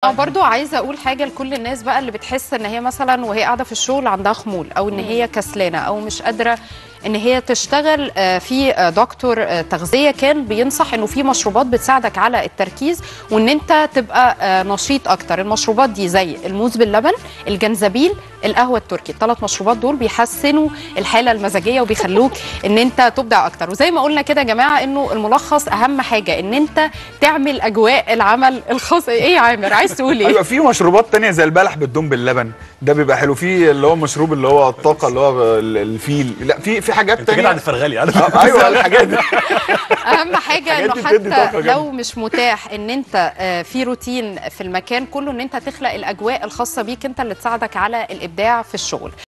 انا برضو عايزه اقول حاجه لكل الناس بقى اللي بتحس ان هي مثلا وهي قاعده في الشغل عندها خمول او ان هي كسلانه او مش قادره ان هي تشتغل آه، في آه، دكتور آه، تغذيه كان بينصح انه في مشروبات بتساعدك على التركيز وان انت تبقى آه، نشيط اكتر المشروبات دي زي الموز باللبن الجنزبيل القهوه التركي الثلاث مشروبات دول بيحسنوا الحاله المزاجيه وبيخلوك ان انت تبدع اكتر وزي ما قلنا كده يا جماعه انه الملخص اهم حاجه ان انت تعمل اجواء العمل الخاص ايه يا عامر عايز تقول ايه ايوه في مشروبات تانية زي البلح بالدوم باللبن ده بيبقى حلو في اللي هو مشروب اللي هو الطاقه اللي هو ال- الفيل لا في في حاجات انت كده تانية عند فرغلي انا آه، ايوه الحاجات دي اهم حاجه الحاجات انه دي بتدي طاقة حتى جامدة. لو مش متاح ان انت آه، في روتين في المكان كله ان انت تخلق الاجواء الخاصه بيك انت اللي تساعدك على الابداع في الشغل